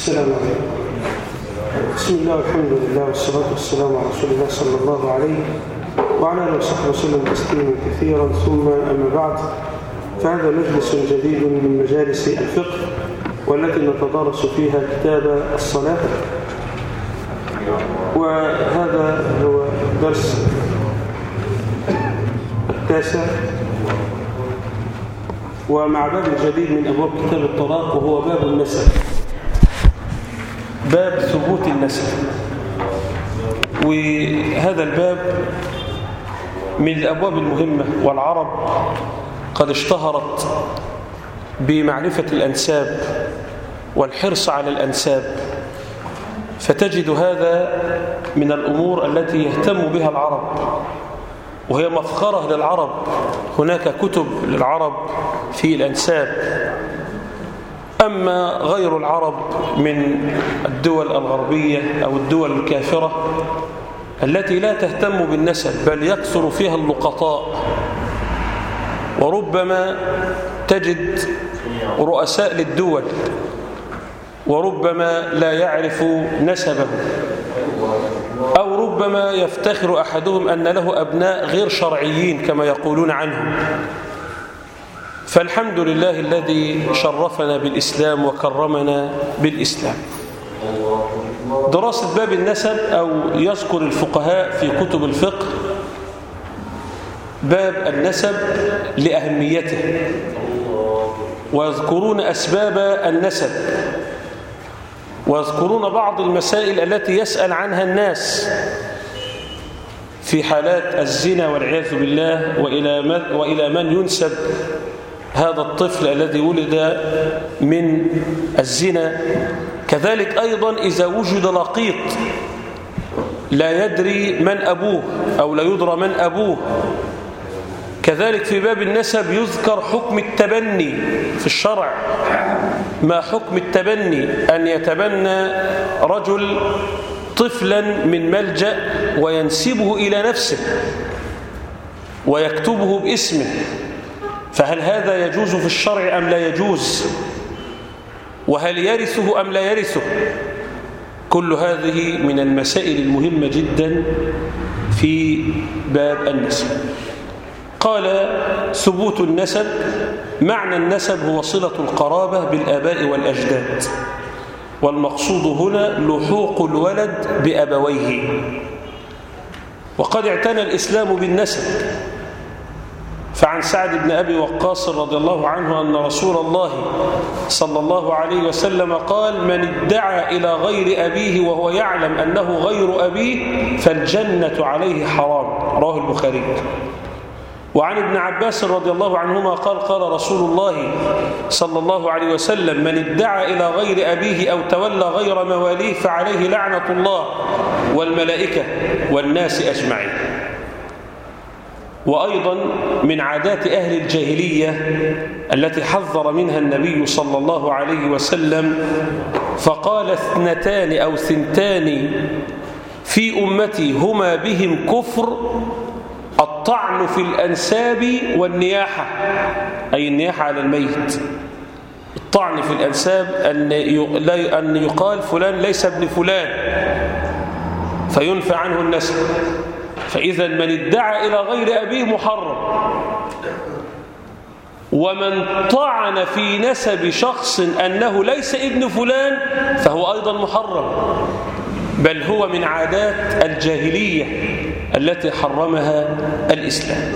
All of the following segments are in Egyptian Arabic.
السلام عليكم بسم الله والحمد لله والصلاة والسلام على رسول الله صلى الله عليه وعلى آله وصحبه وسلم تسليما كثيرا ثم أما بعد فهذا مجلس جديد من مجالس الفقه والتي نتدارس فيها كتاب الصلاة وهذا هو درس التاسع ومع باب جديد من أبواب كتاب الطلاق وهو باب النسب باب ثبوت النسب وهذا الباب من الأبواب المهمة والعرب قد اشتهرت بمعرفة الأنساب والحرص على الأنساب فتجد هذا من الأمور التي يهتم بها العرب وهي مفخرة للعرب هناك كتب للعرب في الأنساب أما غير العرب من الدول الغربية أو الدول الكافرة التي لا تهتم بالنسب بل يكثر فيها اللقطاء وربما تجد رؤساء للدول وربما لا يعرف نسبه أو ربما يفتخر أحدهم أن له أبناء غير شرعيين كما يقولون عنهم فالحمد لله الذي شرفنا بالإسلام وكرمنا بالإسلام دراسة باب النسب أو يذكر الفقهاء في كتب الفقه باب النسب لأهميته ويذكرون أسباب النسب ويذكرون بعض المسائل التي يسأل عنها الناس في حالات الزنا والعياذ بالله وإلى من, وإلى من ينسب هذا الطفل الذي ولد من الزنا كذلك أيضا إذا وجد لقيط لا يدري من أبوه أو لا يدرى من أبوه كذلك في باب النسب يذكر حكم التبني في الشرع ما حكم التبني أن يتبنى رجل طفلا من ملجأ وينسبه إلى نفسه ويكتبه باسمه فهل هذا يجوز في الشرع أم لا يجوز وهل يرثه أم لا يرثه كل هذه من المسائل المهمة جدا في باب النسب قال ثبوت النسب معنى النسب هو صلة القرابة بالآباء والأجداد والمقصود هنا لحوق الولد بأبويه وقد اعتنى الإسلام بالنسب فعن سعد بن أبي وقاص رضي الله عنه أن رسول الله صلى الله عليه وسلم قال من ادعى إلى غير أبيه وهو يعلم أنه غير أبيه فالجنة عليه حرام رواه البخاري وعن ابن عباس رضي الله عنهما قال قال رسول الله صلى الله عليه وسلم من ادعى إلى غير أبيه أو تولى غير مواليه فعليه لعنة الله والملائكة والناس أجمعين وأيضا من عادات أهل الجاهلية التي حذر منها النبي صلى الله عليه وسلم فقال اثنتان أو ثنتان في أمتي هما بهم كفر الطعن في الأنساب والنياحة أي النياحة على الميت الطعن في الأنساب أن يقال فلان ليس ابن فلان فينفى عنه النسب فإذا من ادعى إلى غير أبيه محرم ومن طعن في نسب شخص أنه ليس ابن فلان فهو أيضا محرم بل هو من عادات الجاهلية التي حرمها الإسلام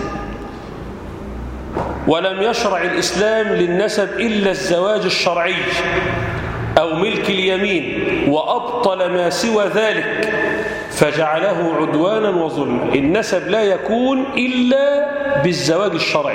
ولم يشرع الإسلام للنسب إلا الزواج الشرعي أو ملك اليمين وأبطل ما سوى ذلك فجعله عدوانا وظلما النسب لا يكون إلا بالزواج الشرعي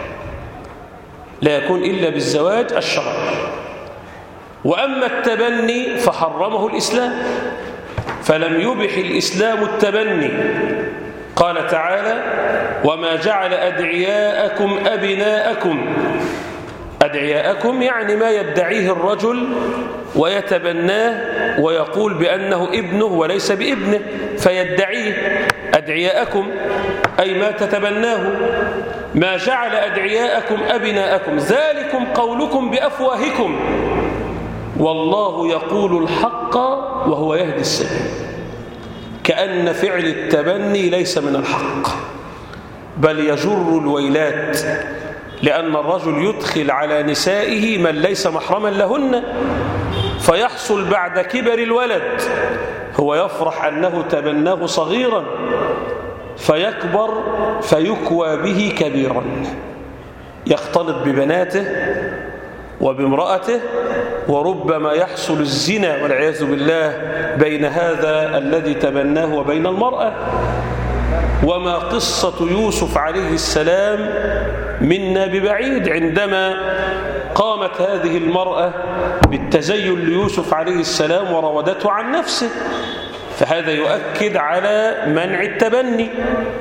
لا يكون إلا بالزواج الشرعي وأما التبني فحرمه الإسلام فلم يبح الإسلام التبني قال تعالى وما جعل أدعياءكم أبناءكم أدعياءكم يعني ما يدعيه الرجل ويتبناه ويقول بأنه ابنه وليس بابنه فيدعيه أدعياءكم أي ما تتبناه ما جعل أدعياءكم أبناءكم ذلكم قولكم بأفواهكم والله يقول الحق وهو يهدي السبيل كأن فعل التبني ليس من الحق بل يجر الويلات لأن الرجل يدخل على نسائه من ليس محرما لهن فيحصل بعد كبر الولد هو يفرح أنه تبناه صغيرا فيكبر فيكوى به كبيرا يختلط ببناته وبامرأته وربما يحصل الزنا والعياذ بالله بين هذا الذي تبناه وبين المرأة وما قصة يوسف عليه السلام منا ببعيد عندما قامت هذه المرأة بالتزين ليوسف عليه السلام وراودته عن نفسه فهذا يؤكد على منع التبني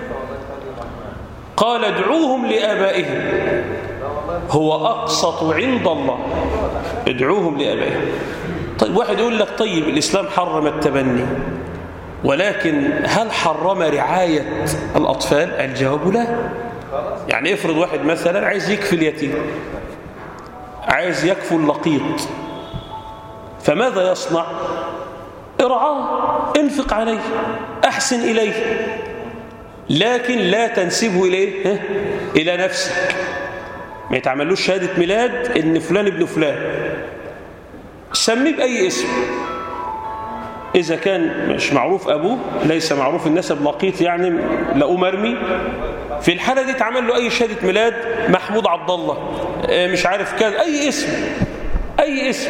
قال ادعوهم لآبائهم هو أقسط عند الله ادعوهم لآبائهم طيب واحد يقول لك طيب الإسلام حرم التبني ولكن هل حرم رعاية الأطفال الجواب لا يعني افرض واحد مثلا عايز يكفي اليتيم عايز يكفي اللقيط فماذا يصنع ارعاه انفق عليه احسن اليه لكن لا تنسبه اليه الى نفسك ما يتعملوش شهاده ميلاد ان فلان ابن فلان سميه باي اسم إذا كان مش معروف أبوه ليس معروف النسب لقيط يعني لقوه مرمي في الحالة دي تعمل له أي شهادة ميلاد محمود عبد الله مش عارف كذا أي اسم أي اسم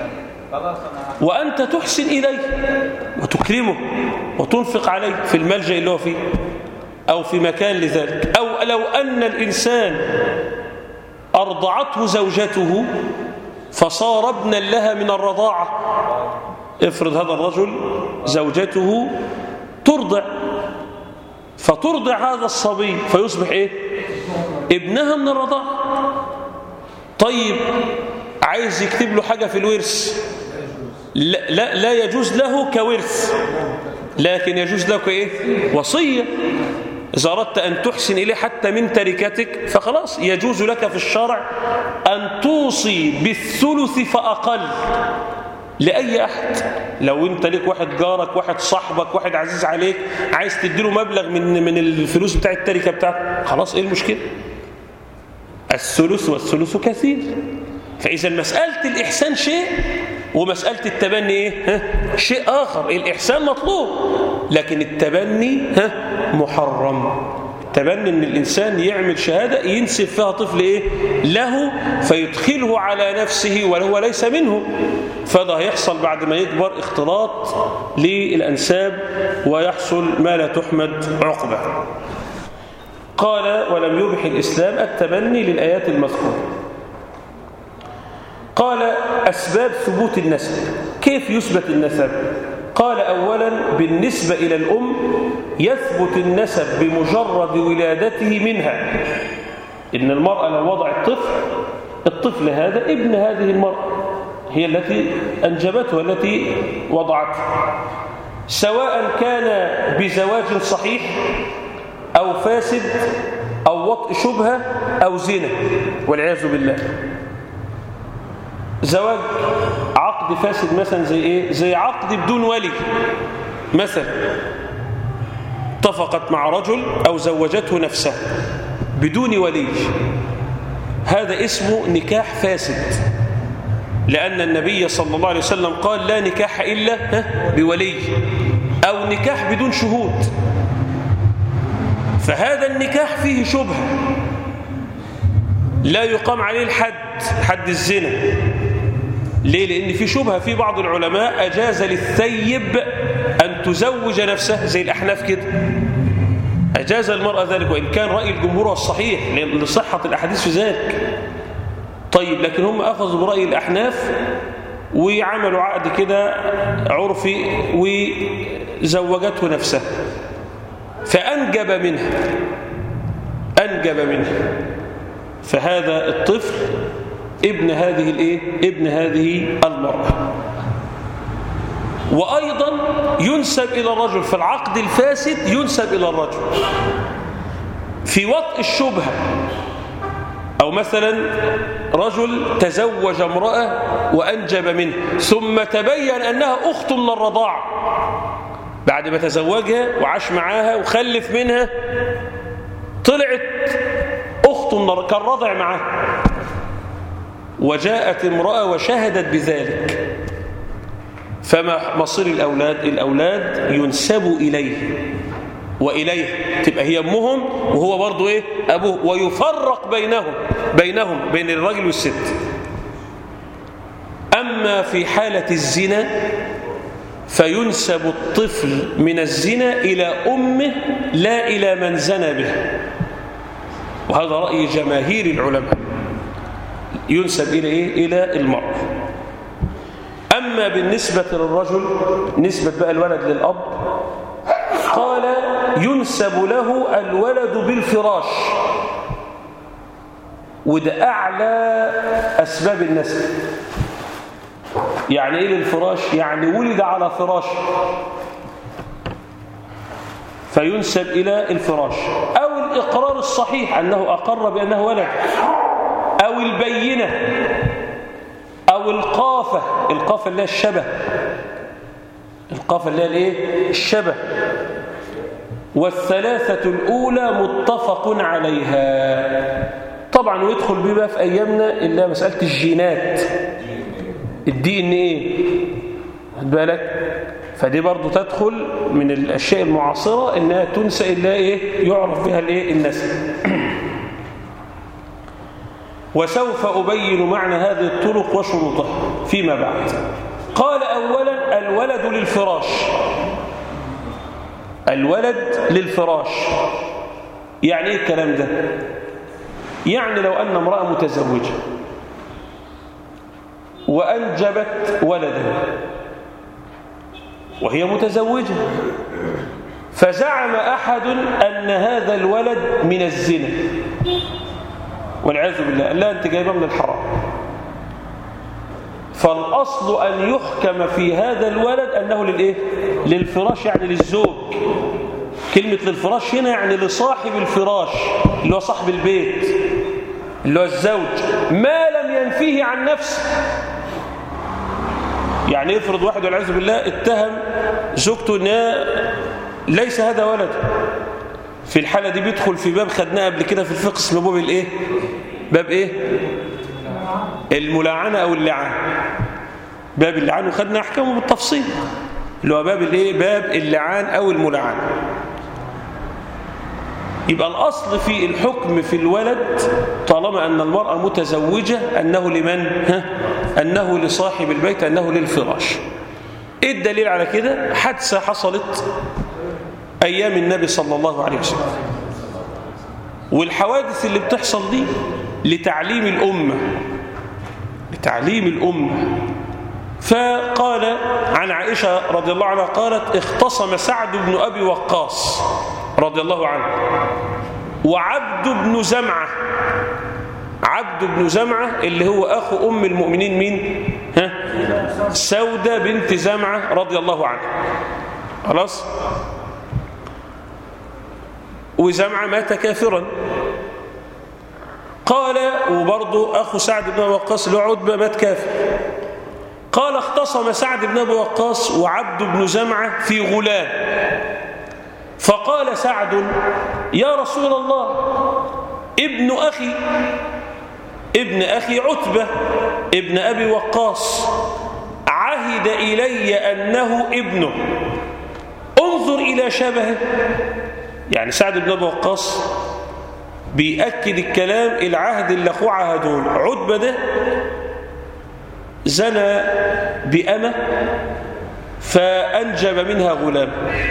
وأنت تحسن إليه وتكرمه وتنفق عليه في الملجأ اللي هو فيه أو في مكان لذلك أو لو أن الإنسان أرضعته زوجته فصار ابنا لها من الرضاعة افرض هذا الرجل زوجته ترضع فترضع هذا الصبي فيصبح ايه ابنها من الرضاعة طيب عايز يكتب له حاجة في الورث لا, لا, لا يجوز له كورث لكن يجوز له كايه وصية إذا أردت أن تحسن إليه حتى من تركتك فخلاص يجوز لك في الشرع أن توصي بالثلث فأقل لأي أحد لو أنت ليك واحد جارك واحد صاحبك واحد عزيز عليك عايز تديله مبلغ من من الفلوس بتاع التركة بتاعته خلاص إيه المشكلة الثلث والثلث كثير فإذا مسألة الإحسان شيء ومسألة التبني إيه؟ ها؟ شيء آخر الإحسان مطلوب لكن التبني ها؟ محرم التبني ان الانسان يعمل شهاده ينسب فيها طفل ايه له فيدخله على نفسه وهو ليس منه فده هيحصل بعد ما يكبر اختلاط للانساب ويحصل ما لا تحمد عقبه قال ولم يبح الاسلام التبني للايات المذكوره قال اسباب ثبوت النسب كيف يثبت النسب قال اولا بالنسبه الى الام يثبت النسب بمجرد ولادته منها إن المرأة لو وضعت طفل الطفل هذا ابن هذه المرأة هي التي أنجبته التي وضعته سواء كان بزواج صحيح أو فاسد أو وطء شبهة أو زنا والعياذ بالله زواج عقد فاسد مثلا زي إيه؟ زي عقد بدون ولي مثلا اتفقت مع رجل أو زوجته نفسه بدون ولي هذا اسمه نكاح فاسد لأن النبي صلى الله عليه وسلم قال لا نكاح إلا بولي أو نكاح بدون شهود فهذا النكاح فيه شبهة لا يقام عليه الحد حد الزنا ليه؟ لأن في شبهة في بعض العلماء أجاز للثيب أن تزوج نفسها زي الأحناف كده أجاز المرأة ذلك وإن كان رأي الجمهور الصحيح لصحة الأحاديث في ذلك طيب لكن هم أخذوا برأي الأحناف وعملوا عقد كده عرفي وزوجته نفسها فأنجب منها أنجب منها فهذا الطفل ابن هذه الايه ابن هذه المرأة وأيضا ينسب إلى الرجل في العقد الفاسد ينسب إلى الرجل في وطء الشبهة أو مثلا رجل تزوج امرأة وأنجب منه ثم تبين أنها أخت من الرضاع بعد ما تزوجها وعاش معاها وخلف منها طلعت أخت من كان رضع معاه وجاءت امرأة وشهدت بذلك فما مصير الأولاد الأولاد ينسب إليه وإليه تبقى هي أمهم وهو برضو إيه أبوه ويفرق بينهم بينهم بين الرجل والست أما في حالة الزنا فينسب الطفل من الزنا إلى أمه لا إلى من زنى به وهذا رأي جماهير العلماء ينسب إلى إيه؟ إلى المرء أما بالنسبة للرجل نسبة بقى الولد للأب قال ينسب له الولد بالفراش وده أعلى أسباب النسب يعني إيه للفراش؟ يعني ولد على فراش فينسب إلى الفراش أو الإقرار الصحيح أنه أقر بأنه ولد أو البينة أو القافة القافة اللي هي الشبه القافة اللي هي الايه الشبه والثلاثة الأولى متفق عليها طبعا ويدخل بيه بقى في أيامنا اللي هي مسألة الجينات الدي ان ايه خد بالك فدي برضو تدخل من الأشياء المعاصرة إنها تنسى إلا إيه يعرف بها الإيه النسل وسوف أبين معنى هذه الطرق وشروطها فيما بعد قال أولا الولد للفراش الولد للفراش يعني إيه الكلام ده يعني لو أن امرأة متزوجة وأنجبت ولدا وهي متزوجة فزعم أحد أن هذا الولد من الزنا والعياذ بالله لا أنت جايبه من الحرام فالأصل أن يحكم في هذا الولد أنه للإيه؟ للفراش يعني للزوج كلمة للفراش هنا يعني لصاحب الفراش اللي هو صاحب البيت اللي هو الزوج ما لم ينفيه عن نفسه يعني يفرض واحد والعياذ بالله اتهم زوجته ان ليس هذا ولد في الحالة دي بيدخل في باب خدناه قبل كده في الفقه اسمه باب الايه باب ايه الملاعنة او اللعان باب اللعان وخدنا احكامه بالتفصيل اللي هو باب الايه باب اللعان او الملاعنة يبقى الأصل في الحكم في الولد طالما أن المرأة متزوجة أنه لمن؟ ها؟ أنه لصاحب البيت أنه للفراش إيه الدليل على كده؟ حادثة حصلت أيام النبي صلى الله عليه وسلم والحوادث اللي بتحصل دي لتعليم الأمة لتعليم الأمة فقال عن عائشة رضي الله عنها قالت اختصم سعد بن أبي وقاص رضي الله عنه وعبد بن زمعة عبد بن زمعة اللي هو أخو أم المؤمنين مين ها؟ سودة بنت زمعة رضي الله عنها خلاص وزمعة مات كافرا قال وبرضه أخو سعد بن وقاص له عتبة مات كافر قال اختصم سعد بن أبي وقاص وعبد بن زمعة في غلام فقال سعد يا رسول الله ابن أخي ابن أخي عتبة ابن أبي وقاص عهد إلي أنه ابنه انظر إلى شبهه يعني سعد بن أبي وقاص بيأكد الكلام العهد اللي أخوه عهدون عتبة ده زنى بأمة فأنجب منها غلام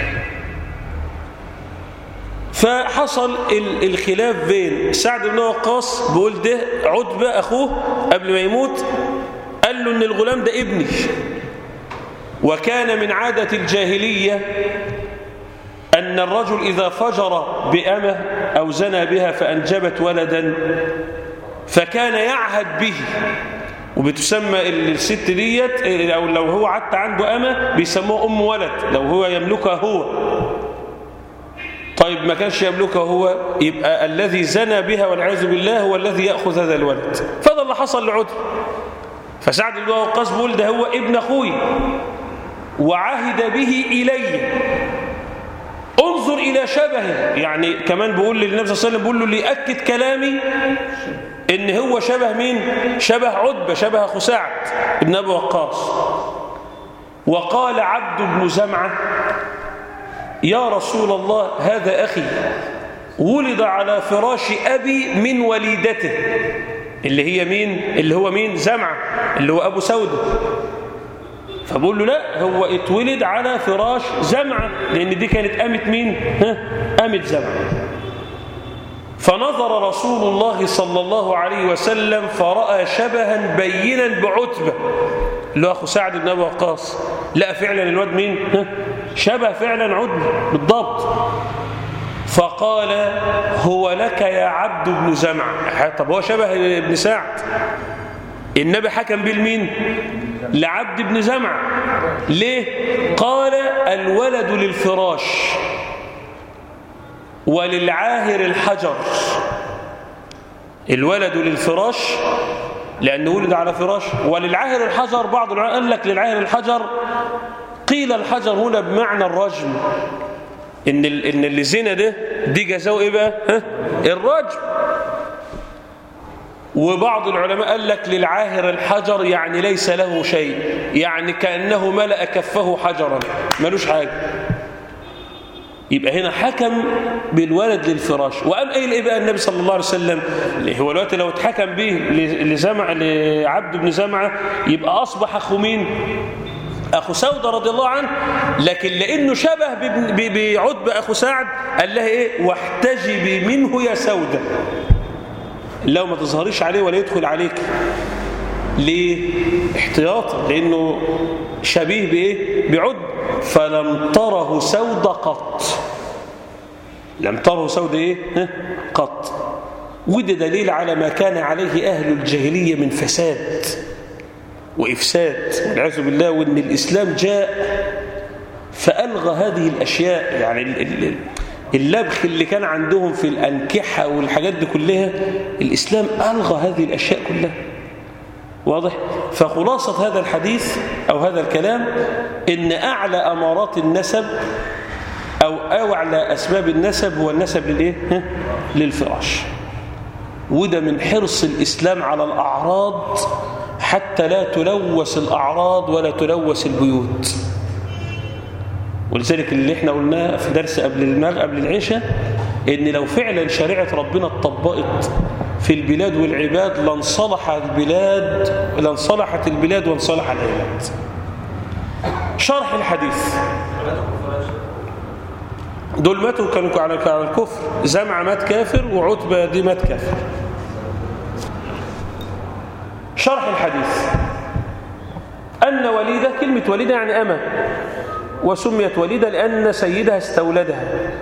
فحصل الخلاف بين سعد بن وقاص بيقول ده عتبة أخوه قبل ما يموت قال له إن الغلام ده ابني وكان من عادة الجاهلية أن الرجل إذا فجر بأمة أو زنى بها فأنجبت ولدا فكان يعهد به وبتسمى الست ديت أو لو هو حتى عنده أمة بيسموه أم ولد لو هو يملكها هو طيب ما كانش يملكها هو يبقى الذي زنى بها والعياذ بالله هو الذي يأخذ هذا الولد فهذا اللي حصل لعتبة فسعد بن وقاص بيقول ده هو ابن أخوي وعهد به إلي انظر إلى شبهه يعني كمان بيقول للنبي صلى الله عليه وسلم بيقول له ليأكد كلامي إن هو شبه مين شبه عتبة شبه خساعد ابن أبي وقاص وقال عبد بن زمعة يا رسول الله هذا أخي ولد على فراش أبي من وليدته اللي هي مين اللي هو مين زمعة اللي هو أبو سودة فبقول له لا هو اتولد على فراش زمعة لأن دي كانت قامت مين ها قامت زمعة فنظر رسول الله صلى الله عليه وسلم فرأى شبها بينا بعتبة اللي هو أخو سعد بن أبي وقاص لقى فعلا الواد مين ها شبه فعلا عتبة بالضبط فقال هو لك يا عبد بن زمعة طب هو شبه ابن سعد النبي حكم بالمين لعبد بن زمعة ليه قال الولد للفراش وللعاهر الحجر الولد للفراش لأنه ولد على فراش وللعاهر الحجر بعض العلماء قال لك للعاهر الحجر قيل الحجر هنا بمعنى الرجم إن, إن اللي زنا ده دي جزاؤه إيه بقى ها؟ الرجم وبعض العلماء قال لك للعاهر الحجر يعني ليس له شيء يعني كأنه ملأ كفه حجرا ملوش حاجة يبقى هنا حكم بالولد للفراش وقام قايل ايه بقى النبي صلى الله عليه وسلم هو الوقت لو اتحكم به لزمع لعبد بن زمعه يبقى اصبح اخو مين اخو سوده رضي الله عنه لكن لانه شبه بعتبه اخو سعد قال لها ايه واحتجبي منه يا سوده لو ما تظهريش عليه ولا يدخل عليك ليه احتياطا لانه شبيه بايه بعد فلم تره سود قط لم تره سود ايه قط وده دليل على ما كان عليه اهل الجاهليه من فساد وافساد والعياذ بالله وان الاسلام جاء فالغى هذه الاشياء يعني اللبخ اللي كان عندهم في الانكحه والحاجات دي كلها الاسلام الغى هذه الاشياء كلها واضح فخلاصة هذا الحديث أو هذا الكلام إن أعلى أمارات النسب أو أعلى أسباب النسب هو النسب للإيه؟ للفراش وده من حرص الإسلام على الأعراض حتى لا تلوث الأعراض ولا تلوث البيوت ولذلك اللي احنا قلناه في درس قبل المغ قبل العشاء ان لو فعلا شريعه ربنا اتطبقت في البلاد والعباد لانصلح البلاد لانصلحت البلاد وانصلح العباد شرح الحديث دول ماتوا كانوا على الكفر زمع مات كافر وعتبة دي مات كافر شرح الحديث أن وليدة كلمة وليدة يعني أمة وسميت وليدة لأن سيدها استولدها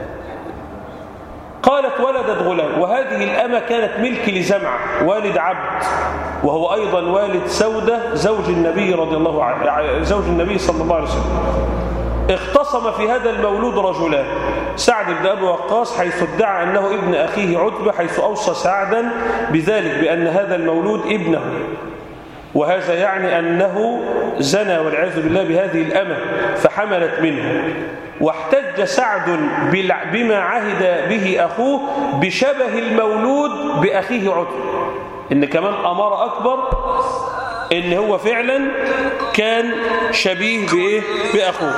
قالت ولدت غلام وهذه الأمة كانت ملك لزمعة والد عبد وهو أيضا والد سودة زوج النبي رضي الله عنه زوج النبي صلى الله عليه وسلم اختصم في هذا المولود رجلان سعد بن أبي وقاص حيث ادعى أنه ابن أخيه عتبة حيث أوصى سعدا بذلك بأن هذا المولود ابنه وهذا يعني أنه زنى والعياذ بالله بهذه الأمة فحملت منه واحتج سعد بما عهد به أخوه بشبه المولود بأخيه عتبة إن كمان أمر أكبر إن هو فعلا كان شبيه بإيه؟ بأخوه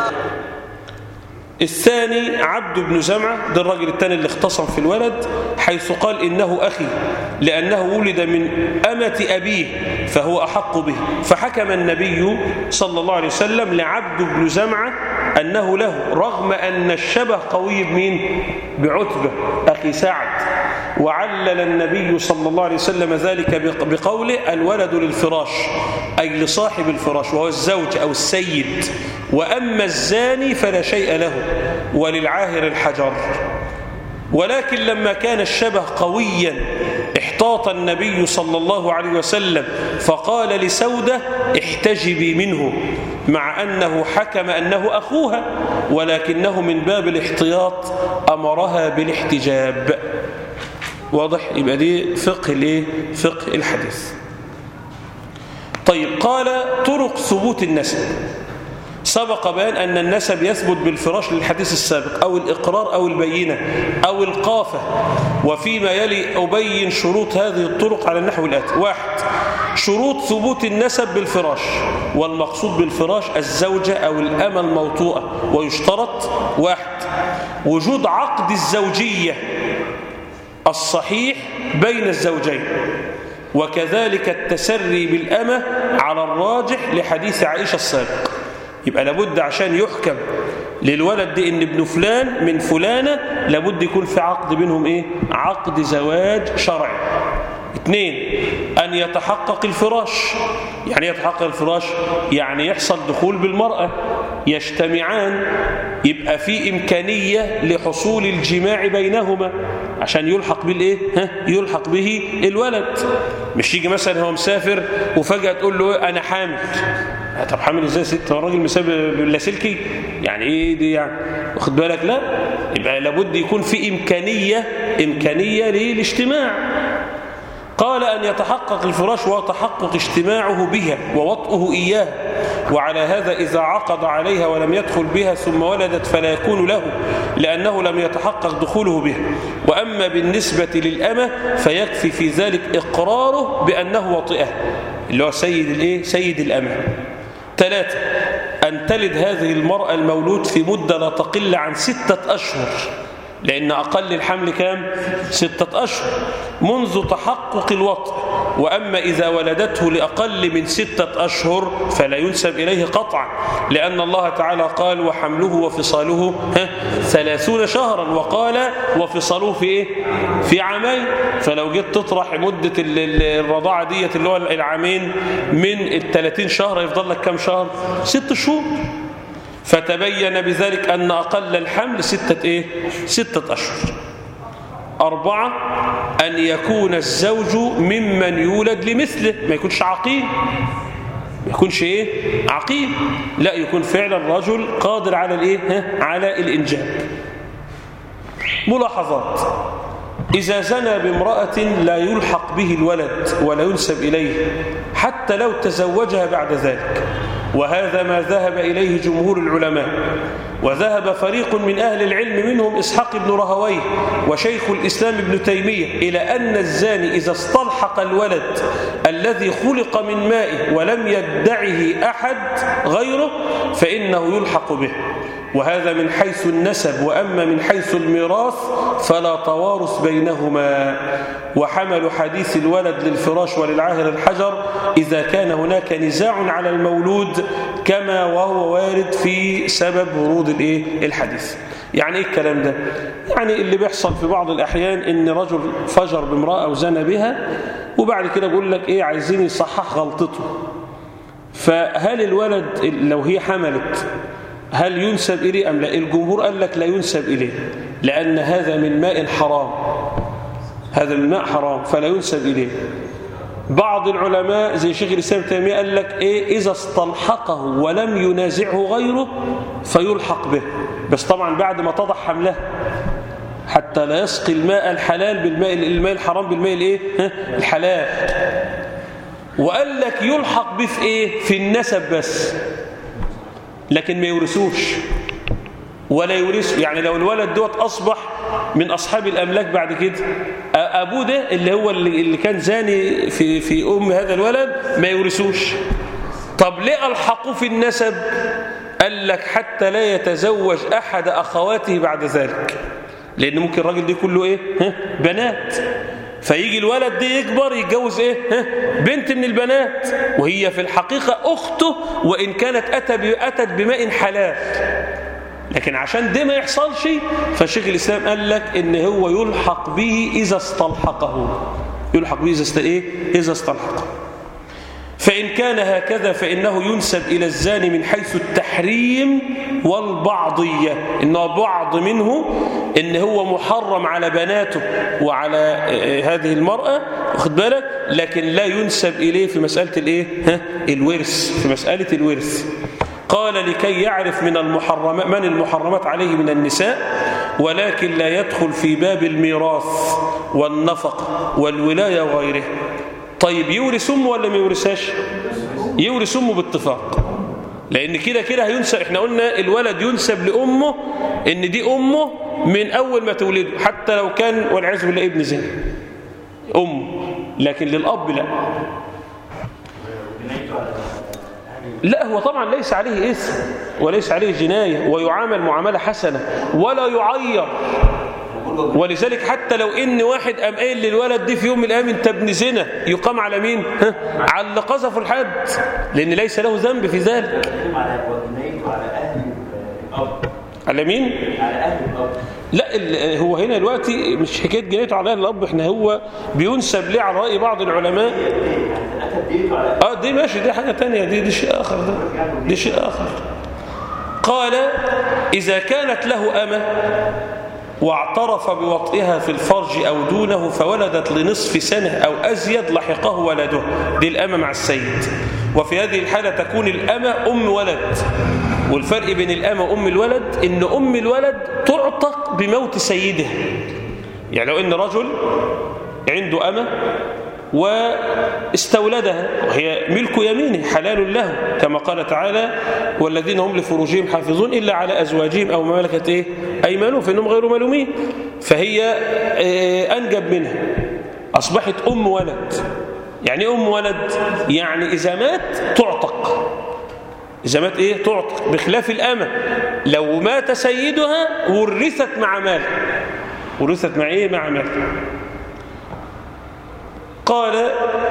الثاني عبد بن زمعة ده الراجل الثاني اللي اختصم في الولد حيث قال إنه أخي لأنه ولد من أمة أبيه فهو أحق به فحكم النبي صلى الله عليه وسلم لعبد بن زمعة أنه له رغم أن الشبه قوي بمين بعتبة أخي سعد وعلل النبي صلى الله عليه وسلم ذلك بقوله الولد للفراش أي لصاحب الفراش وهو الزوج أو السيد وأما الزاني فلا شيء له وللعاهر الحجر ولكن لما كان الشبه قويا احتاط ارتبط النبي صلى الله عليه وسلم فقال لسودة احتجبي منه مع أنه حكم أنه أخوها ولكنه من باب الاحتياط أمرها بالاحتجاب واضح يبقى دي فقه الايه فقه الحديث طيب قال طرق ثبوت النسب سبق بيان أن النسب يثبت بالفراش للحديث السابق أو الإقرار أو البينة أو القافة وفيما يلي أبين شروط هذه الطرق على النحو الآتي واحد شروط ثبوت النسب بالفراش والمقصود بالفراش الزوجة أو الأمة الموطوءة ويشترط واحد وجود عقد الزوجية الصحيح بين الزوجين وكذلك التسري بالأمة على الراجح لحديث عائشة السابق يبقى لابد عشان يحكم للولد دي ان ابن فلان من فلانة لابد يكون في عقد بينهم ايه عقد زواج شرعي اثنين ان يتحقق الفراش يعني يتحقق الفراش يعني يحصل دخول بالمرأة يجتمعان يبقى في إمكانية لحصول الجماع بينهما عشان يلحق بالايه ها يلحق به الولد مش يجي مثلا هو مسافر وفجأة تقول له انا حامل طب حامل ازاي ست هو الراجل مسافر باللاسلكي يعني ايه دي يعني واخد بالك لا يبقى لابد يكون في إمكانية إمكانية للاجتماع قال أن يتحقق الفراش وتحقق اجتماعه بها ووطئه إياه وعلى هذا إذا عقد عليها ولم يدخل بها ثم ولدت فلا يكون له لأنه لم يتحقق دخوله بها وأما بالنسبة للأمة فيكفي في ذلك إقراره بأنه وطئه اللي هو سيد الإيه؟ سيد الأمة ثلاثة أن تلد هذه المرأة المولود في مدة لا تقل عن ستة أشهر لأن أقل الحمل كام؟ ستة أشهر منذ تحقق الوطء وأما إذا ولدته لأقل من ستة أشهر فلا ينسب إليه قطعا لأن الله تعالى قال وحمله وفصاله ها ثلاثون شهرا وقال وفصاله في إيه؟ في عامين فلو جيت تطرح مدة الرضاعة ديت اللي هو العامين من الثلاثين شهر يفضل لك كم شهر؟ ست شهور فتبين بذلك أن أقل الحمل ستة إيه؟ ستة أشهر أربعة أن يكون الزوج ممن يولد لمثله ما يكونش عقيم ما يكونش إيه؟ عقيم لا يكون فعلا رجل قادر على الإيه؟ ها؟ على الإنجاب ملاحظات إذا زنى بامرأة لا يلحق به الولد ولا ينسب إليه حتى لو تزوجها بعد ذلك وهذا ما ذهب إليه جمهور العلماء وذهب فريق من أهل العلم منهم إسحاق بن رهويه وشيخ الإسلام ابن تيمية إلى أن الزاني إذا استلحق الولد الذي خلق من مائه ولم يدعه أحد غيره فإنه يلحق به وهذا من حيث النسب وأما من حيث الميراث فلا توارث بينهما وحمل حديث الولد للفراش وللعاهر الحجر إذا كان هناك نزاع على المولود كما وهو وارد في سبب ورود الايه الحديث يعني ايه الكلام ده يعني اللي بيحصل في بعض الأحيان ان رجل فجر بامرأة وزنى بها وبعد كده بيقول لك ايه عايزين يصحح غلطته فهل الولد لو هي حملت هل ينسب إليه أم لا الجمهور قال لك لا ينسب إليه لأن هذا من ماء حرام هذا من ماء حرام فلا ينسب إليه بعض العلماء زي شيخ الإسلام تيمية قال لك إيه إذا استلحقه ولم ينازعه غيره فيلحق به بس طبعا بعد ما تضع حمله حتى لا يسقي الماء الحلال بالماء الماء الحرام بالماء الايه الحلال وقال لك يلحق به في ايه في النسب بس لكن ما يورثوش ولا يورثه يعني لو الولد دوت أصبح من أصحاب الأملاك بعد كده أبوه ده اللي هو اللي كان زاني في, في أم هذا الولد ما يورثوش طب ليه ألحقوه في النسب قال لك حتى لا يتزوج أحد أخواته بعد ذلك لأن ممكن الراجل دي كله إيه ها؟ بنات فيجي الولد ده يكبر يتجوز ايه ها؟ بنت من البنات وهي في الحقيقة أخته وإن كانت أتت بماء حلال لكن عشان ده ما يحصلش فالشيخ الإسلام قال لك إن هو يلحق به إذا استلحقه يلحق به إذا است... إيه؟ إذا استلحقه فإن كان هكذا فإنه ينسب إلى الزاني من حيث التحريم والبعضية إنه بعض منه إن هو محرم على بناته وعلى هذه المرأة واخد بالك لكن لا ينسب إليه في مسألة الإيه؟ ها؟ الورث في مسألة الورث قال لكي يعرف من المحرمات من المحرمات عليه من النساء ولكن لا يدخل في باب الميراث والنفق والولاية وغيره طيب يورث امه ولا ما يورثهاش يورث امه باتفاق لان كده كده هينسب احنا قلنا الولد ينسب لامه ان دي امه من اول ما تولده حتى لو كان والعياذ بالله ابن زنا امه لكن للاب لا لا هو طبعا ليس عليه إثم وليس عليه جناية ويعامل معاملة حسنة ولا يعير ولذلك حتى لو ان واحد قام قايل للولد دي في يوم من الايام انت ابن زنا يقام على مين ها؟ على اللي قذفه الحد لان ليس له ذنب في ذلك على وجنيته على اهل الاب على مين على اهل الاب لا ال- هو هنا دلوقتي مش حكايه جنيته على اهل الاب احنا هو بينسب ليه على راي بعض العلماء اتى ديته على اه دي ماشي دي حاجه تانية دي دي شيء اخر ده دي شيء اخر قال اذا كانت له امه واعترف بوطئها في الفرج أو دونه فولدت لنصف سنة أو أزيد لحقه ولده دي الأمة مع السيد وفي هذه الحالة تكون الأمة أم ولد والفرق بين الأمة وأم الولد إن أم الولد تعتق بموت سيدها يعني لو إن رجل عنده أمة واستولدها وهي ملك يمينه حلال له كما قال تعالى والذين هم لفروجهم حافظون إلا على أزواجهم أو ما ملكت إيه أيمانهم فإنهم غير ملومين فهي آه، أنجب منها أصبحت أم ولد يعني أم ولد يعني إذا مات تعتق إذا مات إيه تعتق بخلاف الأمة لو مات سيدها ورثت مع مال ورثت مع إيه مع مال قال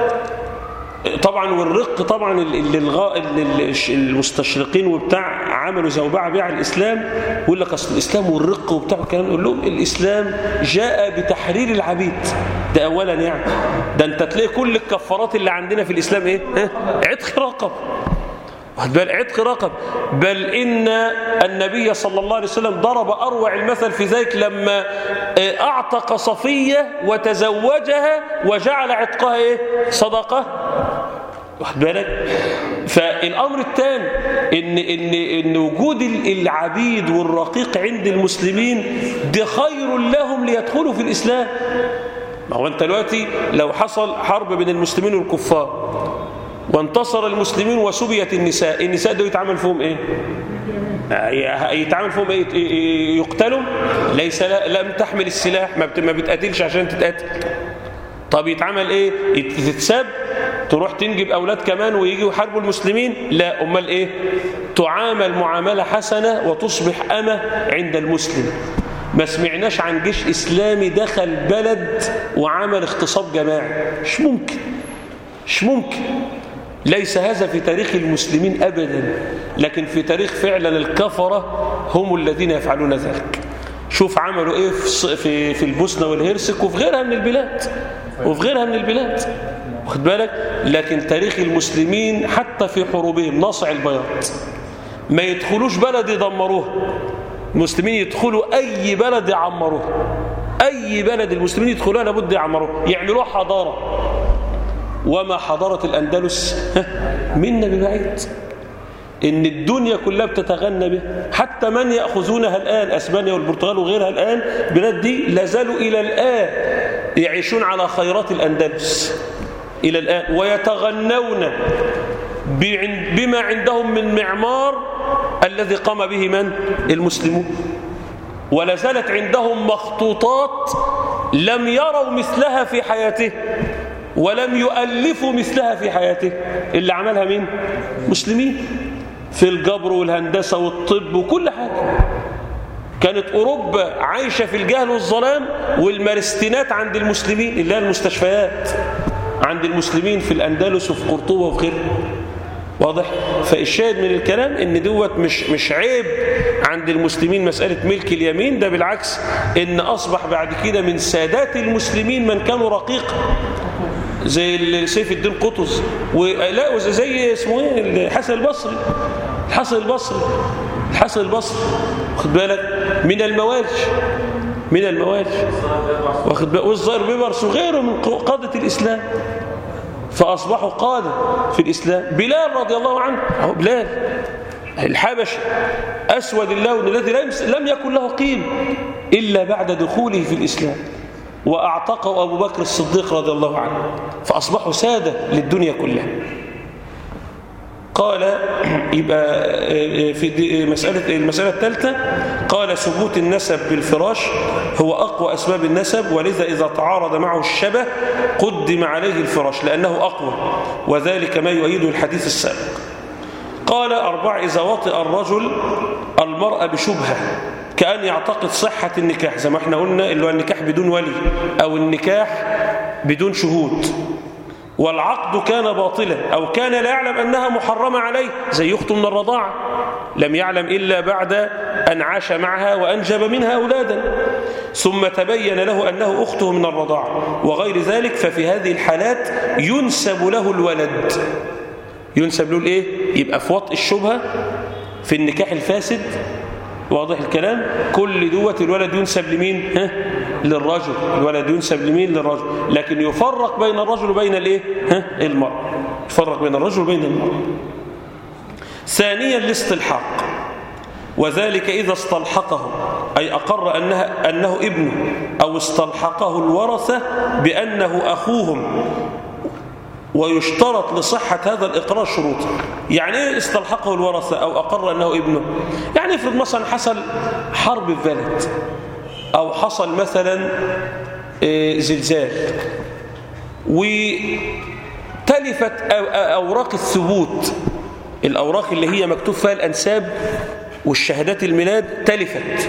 طبعا والرق طبعا اللي الغاء اللي المستشرقين وبتاع عملوا زوبعه بيع الاسلام ويقول لك اصل الاسلام والرق وبتاع الكلام نقول لهم الاسلام جاء بتحرير العبيد ده اولا يعني ده انت تلاقي كل الكفارات اللي عندنا في الاسلام ايه ها؟ عتق رقب واخد بال عتق رقب بل إن النبي صلى الله عليه وسلم ضرب أروع المثل في ذلك لما آه، أعتق صفية وتزوجها وجعل عتقها إيه؟ صدقة واخد بالك فالأمر الثاني إن, إن, إن وجود العبيد والرقيق عند المسلمين ده خير لهم ليدخلوا في الإسلام ما هو أنت دلوقتي لو حصل حرب بين المسلمين والكفار وانتصر المسلمين وسبيت النساء النساء دول يتعامل فيهم ايه يتعامل فيهم ايه يقتلوا ليس لا لم تحمل السلاح ما بت- ما بتقاتلش عشان تتقاتل طب يتعمل ايه يت- تتساب تروح تنجب اولاد كمان ويجوا يحاربوا المسلمين لا امال ايه تعامل معامله حسنه وتصبح امه عند المسلم ما سمعناش عن جيش اسلامي دخل بلد وعمل اغتصاب جماعي مش ممكن مش ممكن ليس هذا في تاريخ المسلمين أبدا لكن في تاريخ فعلا الكفرة هم الذين يفعلون ذلك شوف عملوا ايه في الص- في في البوسنه والهرسك وفي غيرها من البلاد وفي غيرها من البلاد واخد بالك لكن تاريخ المسلمين حتى في حروبهم ناصع البياض ما يدخلوش بلد يدمروه المسلمين يدخلوا اي بلد يعمروه اي بلد المسلمين يدخلوها لابد يعمروه يعملوها حضاره وما حضارة الأندلس منا ببعيد إن الدنيا كلها بتتغنى به حتى من يأخذونها الآن أسبانيا والبرتغال وغيرها الآن بلاد دي لازالوا إلى الآن يعيشون على خيرات الأندلس إلى الآن ويتغنون بعن- بما عندهم من معمار الذي قام به من المسلمون ولا زالت عندهم مخطوطات لم يروا مثلها في حياته ولم يؤلفوا مثلها في حياته اللي عملها مين مسلمين في الجبر والهندسة والطب وكل حاجة كانت أوروبا عايشة في الجهل والظلام والمارستينات عند المسلمين اللي هي المستشفيات عند المسلمين في الأندلس وفي قرطبة وفي غيرها واضح فالشاهد من الكلام ان دوت مش مش عيب عند المسلمين مسألة ملك اليمين ده بالعكس ان اصبح بعد كده من سادات المسلمين من كانوا رقيقا زي سيف الدين قطز ولا زي اسمه ايه الحسن البصري الحسن البصري الحسن البصري واخد بالك من الموالش من الموالش واخد بالك والظاهر بيبرس وغيره من قادة الإسلام فأصبحوا قادة في الإسلام بلال رضي الله عنه أهو بلال الحبشي أسود اللون الذي لم يكن له قيم إلا بعد دخوله في الإسلام وأعتقه أبو بكر الصديق رضي الله عنه فأصبحوا سادة للدنيا كلها قال يبقى في مسألة المسألة الثالثة قال ثبوت النسب بالفراش هو أقوى أسباب النسب ولذا إذا تعارض معه الشبه قدم عليه الفراش لأنه أقوى وذلك ما يؤيده الحديث السابق قال أربع إذا وطئ الرجل المرأة بشبهة كأن يعتقد صحة النكاح زي ما احنا قلنا اللي هو النكاح بدون ولي أو النكاح بدون شهود والعقد كان باطلا أو كان لا يعلم أنها محرمة عليه زي يخطو من الرضاعة لم يعلم إلا بعد أن عاش معها وأنجب منها أولادا ثم تبين له أنه أخته من الرضاعة وغير ذلك ففي هذه الحالات ينسب له الولد ينسب له الإيه؟ يبقى في وطء الشبهة في النكاح الفاسد واضح الكلام كل دوت الولد ينسب لمين ها للرجل الولد ينسب لمين للرجل لكن يفرق بين الرجل وبين الايه ها المرأة يفرق بين الرجل وبين المرأة ثانيا الاستلحاق وذلك إذا استلحقه أي أقر أنها أنه ابنه أو استلحقه الورثة بأنه أخوهم ويشترط لصحة هذا الإقرار شروط يعني إيه استلحقه الورثة أو أقر أنه ابنه يعني افرض مثلا حصل حرب في بلد أو حصل مثلا زلزال وتلفت أوراق الثبوت الأوراق اللي هي مكتوب فيها الأنساب والشهادات الميلاد تلفت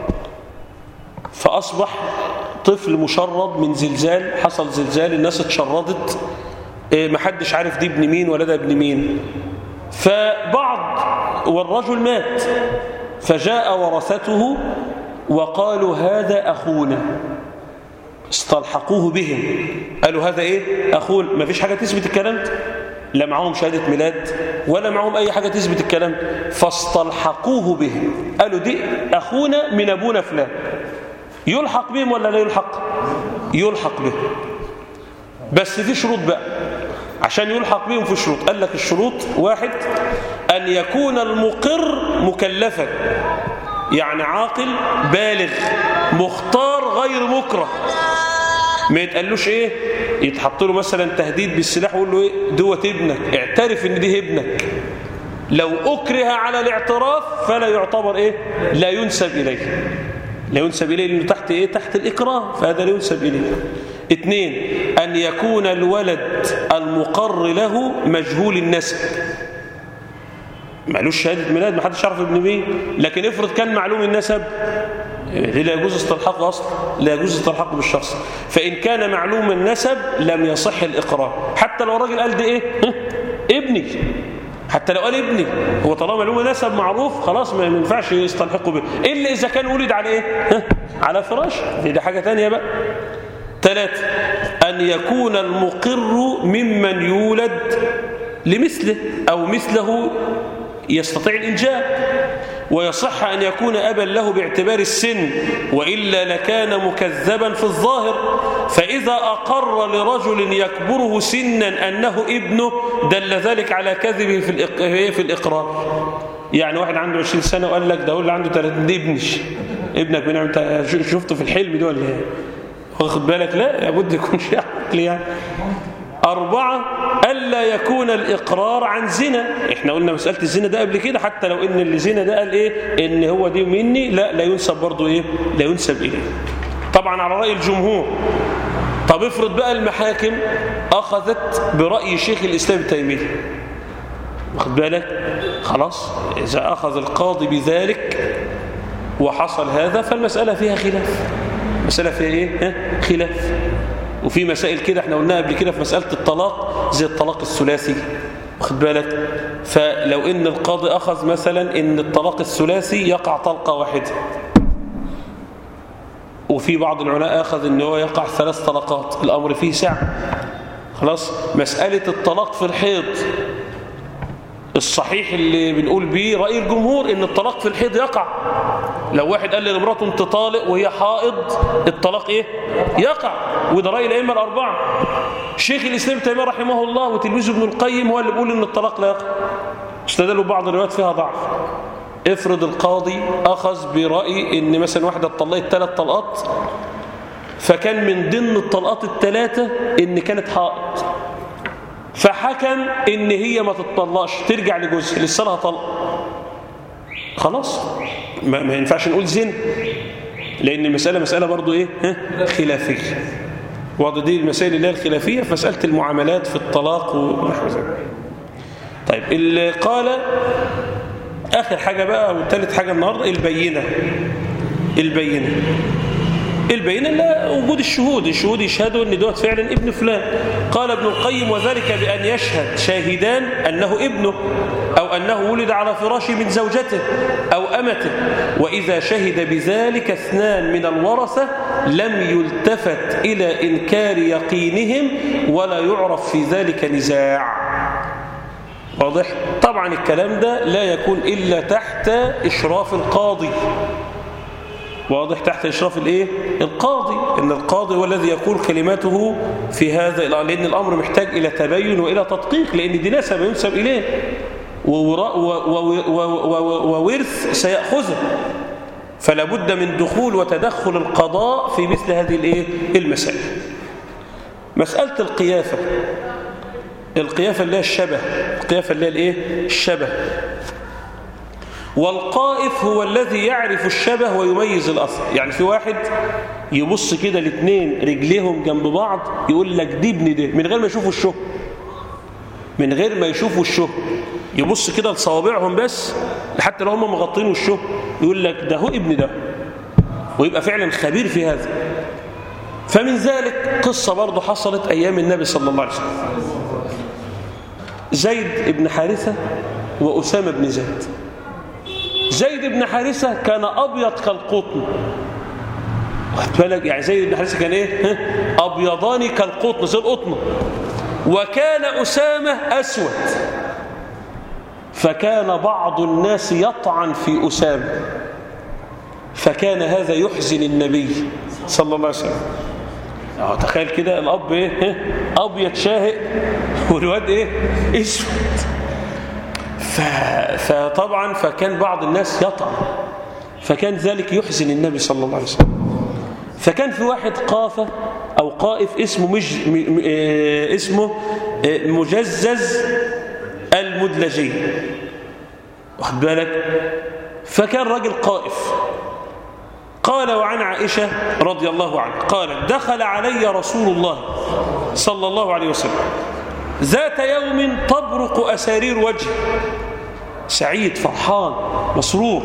فأصبح طفل مشرد من زلزال حصل زلزال الناس اتشردت محدش عارف دي ابن مين ولا ده ابن مين فبعض والرجل مات فجاء ورثته وقالوا هذا أخونا استلحقوه بهم قالوا هذا ايه أخونا ما فيش حاجة تثبت الكلام ده لا معهم شهادة ميلاد ولا معهم أي حاجة تثبت الكلام فاستلحقوه بهم قالوا دي أخونا من أبونا فلان يلحق بهم ولا لا يلحق يلحق بهم بس في شروط بقى عشان يلحق بهم في شروط قال لك الشروط واحد أن يكون المقر مكلفا يعني عاقل بالغ مختار غير مكره ما يتقالوش ايه يتحط له مثلا تهديد بالسلاح ويقول له ايه دوت ابنك اعترف ان دي ابنك لو اكره على الاعتراف فلا يعتبر ايه لا ينسب اليه لا ينسب اليه لانه تحت ايه تحت الاكراه فهذا لا ينسب اليه اثنين ان يكون الولد المقر له مجهول النسب معلوش شهاده ميلاد ما حدش يعرف ابن مين لكن افرض كان معلوم النسب لا يجوز استلحاقه اصلا لا يجوز استلحاقه بالشخص فان كان معلوم النسب لم يصح الاقرار حتى لو الراجل قال ده ايه ابني حتى لو قال ابني هو طالما معلوم نسب معروف خلاص ما ينفعش يستلحقه به الا اذا كان ولد على ايه على فراش دي, دي حاجه ثانيه بقى ثلاثة أن يكون المقر ممن يولد لمثله أو مثله يستطيع الإنجاب ويصح أن يكون أبا له باعتبار السن وإلا لكان مكذبا في الظاهر فإذا أقر لرجل يكبره سنا أنه ابنه دل ذلك على كذبه في, الإق... في الإقرار يعني واحد عنده 20 سنة وقال لك ده هو اللي عنده 30 دي ابنش ابنك من انت شفته في الحلم ده ولا ايه واخد بالك لا لابد يكون شيء عقلي يعني أربعة ألا يكون الإقرار عن زنا إحنا قلنا مسألة الزنا ده قبل كده حتى لو إن اللي زنا ده قال إيه إن هو دي مني لا لا ينسب برضو إيه لا ينسب إليه طبعا على رأي الجمهور طب افرض بقى المحاكم أخذت برأي شيخ الإسلام تيمية واخد بالك خلاص إذا أخذ القاضي بذلك وحصل هذا فالمسألة فيها خلاف مسألة فيها إيه ها؟ خلاف وفي مسائل كده احنا قلناها قبل كده في مسألة الطلاق زي الطلاق الثلاثي واخد بالك فلو ان القاضي اخذ مثلا ان الطلاق الثلاثي يقع طلقة واحدة وفي بعض العلماء اخذ ان هو يقع ثلاث طلقات الامر فيه سعة خلاص مسألة الطلاق في الحيض الصحيح اللي بنقول بيه رأي الجمهور ان الطلاق في الحيض يقع لو واحد قال لمراته انت طالق وهي حائض الطلاق ايه يقع وده رأي الأئمة الأربعة شيخ الإسلام ابن تيمية رحمه الله وتلميذه ابن القيم هو اللي بيقول ان الطلاق لا يقع استدلوا بعض الروايات فيها ضعف افرض القاضي أخذ برأي ان مثلا واحدة اتطلقت ثلاث طلقات فكان من ضمن الطلقات الثلاثة ان كانت حائض فحكم ان هي ما تطلقش ترجع لجوزها لسه لها طلق خلاص ما, ما ينفعش نقول زين لان المسألة مسألة برضو ايه ها؟ خلافية واضح دي المسائل اللي هي الخلافية في مسألة المعاملات في الطلاق ونحو ذلك طيب اللي قال آخر حاجة بقى وثالث حاجة النهاردة البينة البينة البينة لا وجود الشهود الشهود يشهدوا ان دوت فعلا ابن فلان قال ابن القيم وذلك بأن يشهد شاهدان أنه ابنه أو أنه ولد على فراشه من زوجته أو أمته وإذا شهد بذلك اثنان من الورثة لم يلتفت إلى إنكار يقينهم ولا يعرف في ذلك نزاع واضح طبعا الكلام ده لا يكون إلا تحت إشراف القاضي واضح تحت إشراف الإيه؟ القاضي إن القاضي هو الذي يقول كلماته في هذا لأن الأمر محتاج إلى تبين وإلى تدقيق لأن دي نسب ينسب إليه وورث سيأخذه فلا بد من دخول وتدخل القضاء في مثل هذه الإيه؟ المسائل مسألة القيافة القيافة اللي هي الشبه القيافة اللي هي الإيه؟ الشبه والقائف هو الذي يعرف الشبه ويميز الأثر يعني في واحد يبص كده الاثنين رجليهم جنب بعض يقول لك دي ابن ده من غير ما يشوفوا الشه من غير ما يشوفوا الشه يبص كده لصوابعهم بس حتى لو هم مغطين وشه يقول لك ده هو ابن ده ويبقى فعلا خبير في هذا فمن ذلك قصة برضه حصلت أيام النبي صلى الله عليه وسلم زيد بن حارثة وأسامة بن زيد زيد بن حارثة كان أبيض كالقطن واخد بالك يعني زيد بن حارثة كان إيه أبيضان كالقطن زي القطن وكان أسامة أسود فكان بعض الناس يطعن في أسامة فكان هذا يحزن النبي صلى الله عليه وسلم تخيل كده الأب إيه أبيض شاهق والواد إيه اسود فطبعا فكان بعض الناس يطعن فكان ذلك يحزن النبي صلى الله عليه وسلم فكان في واحد قافة أو قائف اسمه مج... م... اه... اسمه اه... مجزز المدلجي واخد بالك فكان راجل قائف قال وعن عائشة رضي الله عنها قال دخل علي رسول الله صلى الله عليه وسلم ذات يوم تبرق أسارير وجهه سعيد فرحان مسرور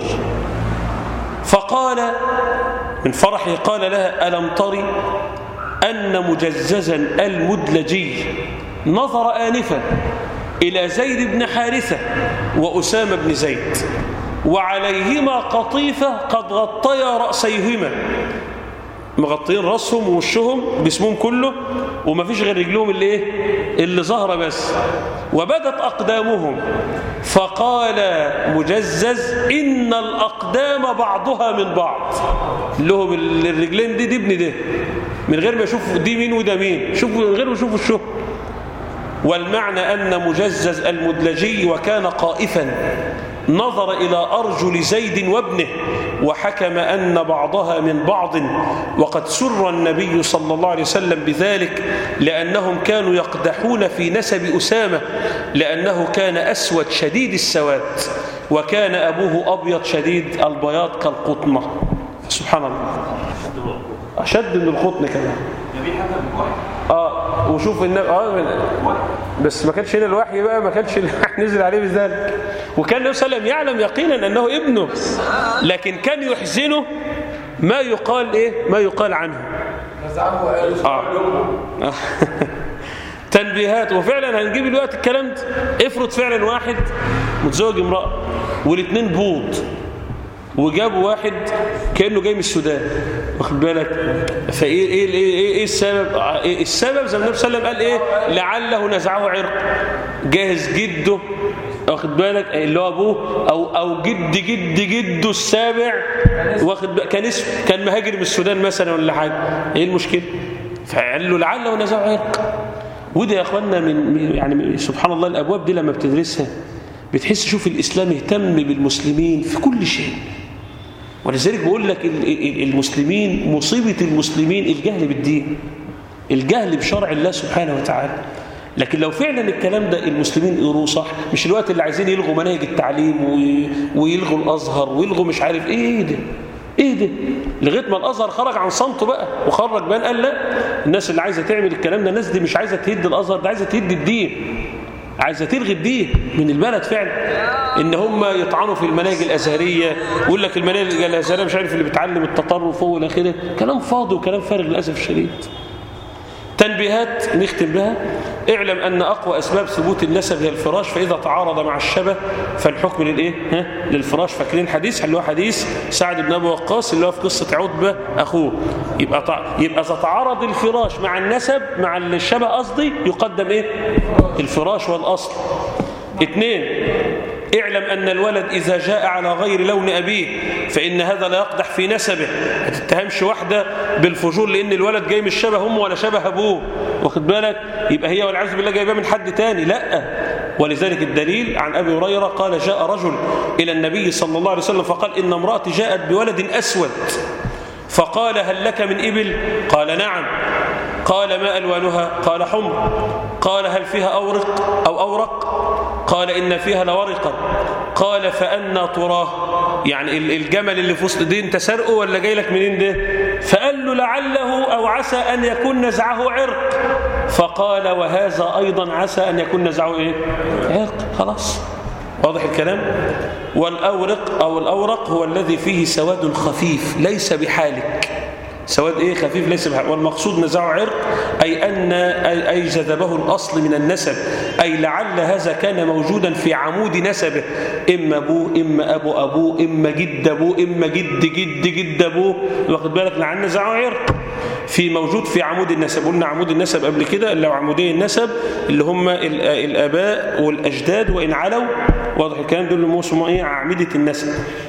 فقال من فرحه قال لها ألم تري أن مجززا المدلجي نظر آنفا إلى زيد بن حارثة وأسامة بن زيد وعليهما قطيفة قد غطيا رأسيهما مغطين رأسهم ووشهم جسمهم كله وما فيش غير رجلهم اللي ايه اللي ظهر بس وبدت أقدامهم فقال مجزز إن الأقدام بعضها من بعض لهم الرجلين دي دي ابن ده من غير ما يشوفوا دي مين وده مين شوفوا من غير ما يشوفوا الشهر والمعنى أن مجزز المدلجي وكان قائفا نظر إلى أرجل زيد وابنه وحكم أن بعضها من بعض وقد سر النبي صلى الله عليه وسلم بذلك لأنهم كانوا يقدحون في نسب أسامة لأنه كان أسود شديد السواد وكان أبوه أبيض شديد البياض كالقطنة سبحان الله أشد من القطن كمان اه وشوف النبي اه بس ما كانش هنا الوحي بقى ما كانش الوحي نزل عليه بذلك وكان النبي صلى الله عليه وسلم يعلم يقينا انه ابنه لكن كان يحزنه ما يقال ايه ما يقال عنه آه. آه. تنبيهات وفعلا هنجيب الوقت الكلام ده افرض فعلا واحد متزوج امرأة والاثنين بوض وجابوا واحد كانه جاي من السودان واخد بالك فايه ايه ايه ايه, إيه السبب إيه السبب زي ما النبي صلى الله عليه وسلم قال ايه لعله نزعه عرق جاهز جده واخد بالك اللي هو ابوه او او جد جد جده السابع واخد بالك كان اسم كان مهاجر من السودان مثلا ولا حاجه ايه المشكله فقال له لعله نزعه عرق وده يا اخوانا من يعني سبحان الله الابواب دي لما بتدرسها بتحس شوف الاسلام اهتم بالمسلمين في كل شيء ولذلك بقول لك المسلمين مصيبه المسلمين الجهل بالدين الجهل بشرع الله سبحانه وتعالى لكن لو فعلا الكلام ده المسلمين يقروه صح مش الوقت اللي عايزين يلغوا مناهج التعليم ويلغوا الازهر ويلغوا مش عارف ايه ده ايه ده لغايه ما الازهر خرج عن صمته بقى وخرج بان قال لا الناس اللي عايزه تعمل الكلام ده الناس دي مش عايزه تهد الازهر ده عايزه تهد الدين عايزه تلغي الدين من البلد فعلا ان هم يطعنوا في المناهج الازهريه ويقول لك المناهج الازهريه مش عارف اللي بتعلم التطرف والى اخره كلام فاضي وكلام فارغ للاسف الشديد تنبيهات نختم بها اعلم أن أقوى أسباب ثبوت النسب هي الفراش فإذا تعارض مع الشبه فالحكم للإيه؟ ها؟ للفراش فاكرين الحديث اللي هو حديث سعد بن أبي وقاص اللي هو في قصة عتبة أخوه يبقى تع... يبقى إذا تعارض الفراش مع النسب مع الشبه قصدي يقدم إيه؟ الفراش والأصل اثنين اعلم أن الولد إذا جاء على غير لون أبيه فإن هذا لا يقدح في نسبه ما تتهمش واحدة بالفجور لأن الولد جاي مش شبه أمه ولا شبه أبوه واخد بالك يبقى هي والعياذ بالله جايباه من حد تاني لا ولذلك الدليل عن أبي هريرة قال جاء رجل إلى النبي صلى الله عليه وسلم فقال إن امرأتي جاءت بولد أسود فقال هل لك من إبل قال نعم قال ما ألوانها قال حمر قال هل فيها أورق أو أورق قال إن فيها لورقا قال فأنا تراه يعني الجمل اللي في وسط دي انت سرقه ولا جاي لك منين ده فقال له لعله أو عسى أن يكون نزعه عرق فقال وهذا أيضا عسى أن يكون نزعه إيه؟ عرق خلاص واضح الكلام والأورق أو الأورق هو الذي فيه سواد خفيف ليس بحالك سواد ايه خفيف ليس بحق والمقصود نزاع عرق أي أن أي, أي جذبه الأصل من النسب أي لعل هذا كان موجودا في عمود نسبه إما أبوه إما أبو أبوه إما جد أبوه إما جد جد جد أبوه واخد بالك لعل نزاع عرق في موجود في عمود النسب قلنا عمود النسب قبل كده اللي هو عمودي النسب اللي هم الآباء والأجداد وإن علوا واضح الكلام دول اللي اسمه ايه أعمدة النسب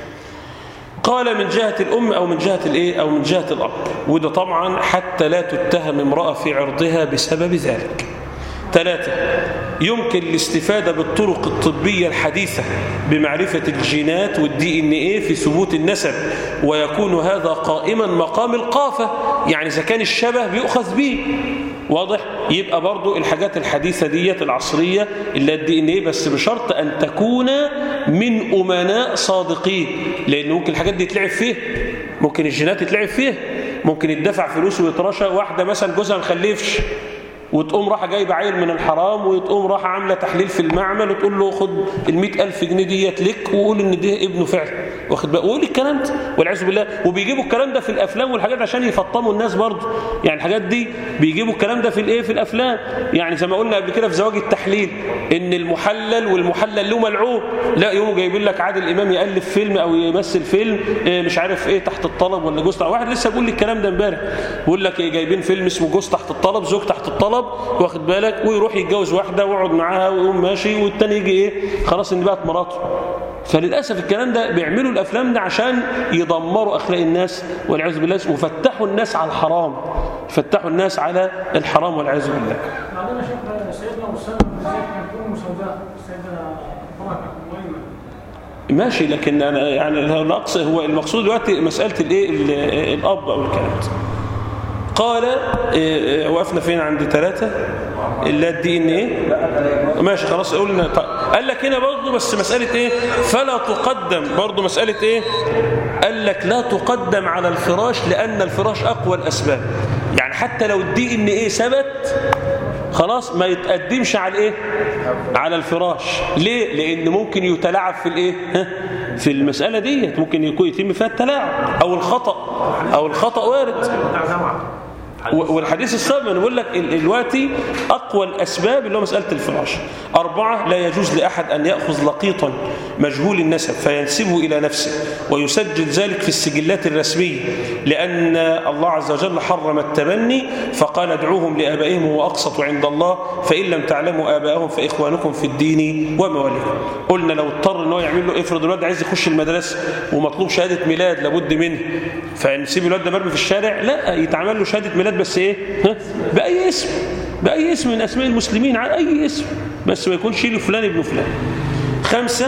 قال من جهة الأم أو من جهة الإيه أو من جهة الأب وده طبعا حتى لا تتهم امرأة في عرضها بسبب ذلك ثلاثة يمكن الاستفادة بالطرق الطبية الحديثة بمعرفة الجينات والدي ان ايه في ثبوت النسب ويكون هذا قائما مقام القافة يعني إذا كان الشبه بيؤخذ به واضح يبقى برضو الحاجات الحديثة ديت العصرية اللي الدي ان ايه بس بشرط أن تكون من أمناء صادقين لأن ممكن الحاجات دي تلعب فيه ممكن الجينات تتلعب فيه ممكن يدفع فلوس ويترشى واحدة مثلا جوزها مخلفش وتقوم راح جايبه عيل من الحرام وتقوم راح عامله تحليل في المعمل وتقول له خد ال ألف جنيه ديت لك وقول ان ده ابنه فعلا واخد بقى وقول الكلام ده والعياذ بالله وبيجيبوا الكلام ده في الافلام والحاجات عشان يفطموا الناس برضه يعني الحاجات دي بيجيبوا الكلام ده في الايه في الافلام يعني زي ما قلنا قبل كده في زواج التحليل ان المحلل والمحلل له ملعون لا يقوموا جايبين لك عادل امام يالف فيلم او يمثل فيلم إيه مش عارف ايه تحت الطلب ولا جوز واحد لسه بيقول لي الكلام ده امبارح بيقول لك إيه جايبين فيلم اسمه جوز تحت الطلب زوج تحت الطلب واخد بالك ويروح يتجوز واحده ويقعد معاها ويقوم ماشي والتاني يجي ايه خلاص ان بقت مراته فللاسف الكلام ده بيعملوا الافلام ده عشان يدمروا اخلاق الناس والعياذ بالله وفتحوا الناس على الحرام فتحوا الناس على الحرام والعياذ بالله بعدين شيخ سيدنا مسلم ازاي كانت امه سوداء سيدنا بركه مهمه ماشي لكن انا يعني الاقصى هو المقصود دلوقتي مساله الايه الاب او الكلام ده قال إيه وقفنا فين عند ثلاثة إلا الدي ان ايه ماشي خلاص قلنا قال لك هنا برضه بس مسألة ايه فلا تقدم برضه مسألة ايه قال لك لا تقدم على الفراش لأن الفراش أقوى الأسباب يعني حتى لو الدي ان ايه ثبت خلاص ما يتقدمش على الايه على الفراش ليه لان ممكن يتلاعب في الايه في المساله ديت ممكن يكون يتم فيها التلاعب او الخطا او الخطا وارد و- والحديث السابق انا بقول لك ال- دلوقتي اقوى الاسباب اللي هو مساله الفراش اربعه لا يجوز لاحد ان ياخذ لقيطا مجهول النسب فينسبه الى نفسه ويسجل ذلك في السجلات الرسميه لان الله عز وجل حرم التبني فقال ادعوهم لابائهم هو اقسط عند الله فان لم تعلموا ابائهم فاخوانكم في الدين ومواليكم قلنا لو اضطر ان هو يعمل له افرض الواد عايز يخش المدرسه ومطلوب شهاده ميلاد لابد منه فنسيب الواد ده مرمي في الشارع لا يتعمل له شهاده ميلاد بس ايه ها؟ باي اسم باي اسم من اسماء المسلمين على اي اسم بس ما يكونش له فلان ابن فلان خمسة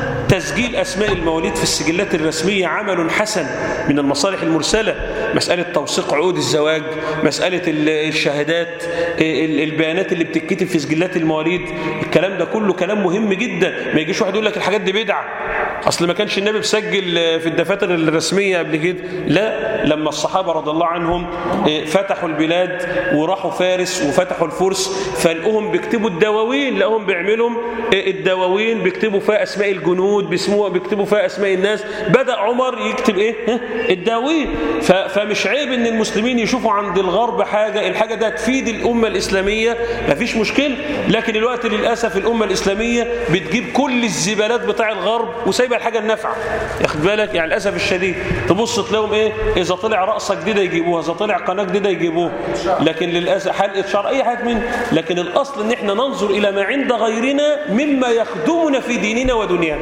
تسجيل أسماء المواليد في السجلات الرسمية عمل حسن من المصالح المرسلة مسألة توثيق عقود الزواج مسألة ال- الشهادات ال- البيانات اللي بتتكتب في سجلات المواليد الكلام ده كله كلام مهم جدا ما يجيش واحد يقول لك الحاجات دي بدعة أصل ما كانش النبي مسجل في الدفاتر الرسمية قبل كده لا لما الصحابة رضي الله عنهم فتحوا البلاد وراحوا فارس وفتحوا الفرس فلقوهم بيكتبوا الدواوين لقوهم بيعملوا الدواوين بيكتبوا فيها أسماء الجنود بيسموها بيكتبوا فيها أسماء الناس بدأ عمر يكتب إيه ها؟ الدواوين ف- فمش عيب إن المسلمين يشوفوا عند الغرب حاجة الحاجة ده تفيد الأمة الإسلامية مفيش مشكلة لكن الوقت للأسف الأمة الإسلامية بتجيب كل الزبالات بتاع الغرب وسايبه الحاجة النافعة ياخد بالك يعني للأسف الشديد تبص تلاقيهم إيه إذا طلع رقصة جديدة يجيبوها إذا طلع قناة جديدة يجيبوها لكن للأسف حلقة شعر أي حاجة منه لكن الأصل إن إحنا ننظر إلى ما عند غيرنا مما يخدمنا في ديننا ودنيانا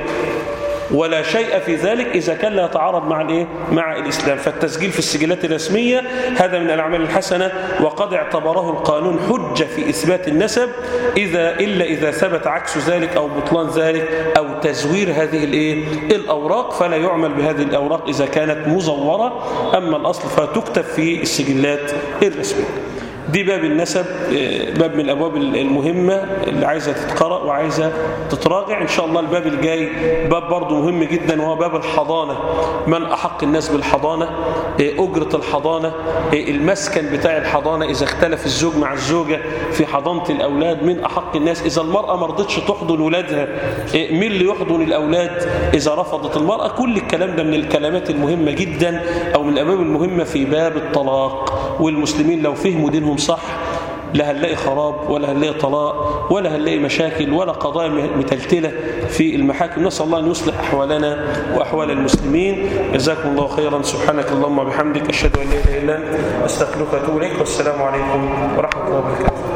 ولا شيء في ذلك إذا كان لا يتعارض مع الإيه؟ مع الإسلام فالتسجيل في السجلات الرسمية هذا من الأعمال الحسنة وقد اعتبره القانون حجة في إثبات النسب إذا إلا إذا ثبت عكس ذلك أو بطلان ذلك أو تزوير هذه الإيه؟ الأوراق فلا يعمل بهذه الأوراق إذا كانت مزورة أما الأصل فتكتب في السجلات الرسمية دي باب النسب آه، باب من الأبواب المهمة اللي عايزة تتقرأ وعايزة تتراجع إن شاء الله الباب الجاي باب برضو مهم جدا وهو باب الحضانة من أحق الناس بالحضانة آه، أجرة الحضانة آه، المسكن بتاع الحضانة إذا اختلف الزوج مع الزوجة في حضانة الأولاد من أحق الناس إذا المرأة ما رضتش تحضن ولادها آه، مين اللي يحضن الأولاد إذا رفضت المرأة كل الكلام ده من الكلمات المهمة جدا أو من الأبواب المهمة في باب الطلاق والمسلمين لو فهموا دينهم صح لا هنلاقي خراب ولا هنلاقي طلاق ولا هنلاقي مشاكل ولا قضايا متلتلة في المحاكم نسأل الله أن يصلح أحوالنا وأحوال المسلمين جزاكم الله خيرا سبحانك اللهم وبحمدك أشهد أن لا إله إلا أنت أستغفرك وأتوب إليك والسلام عليكم ورحمة الله وبركاته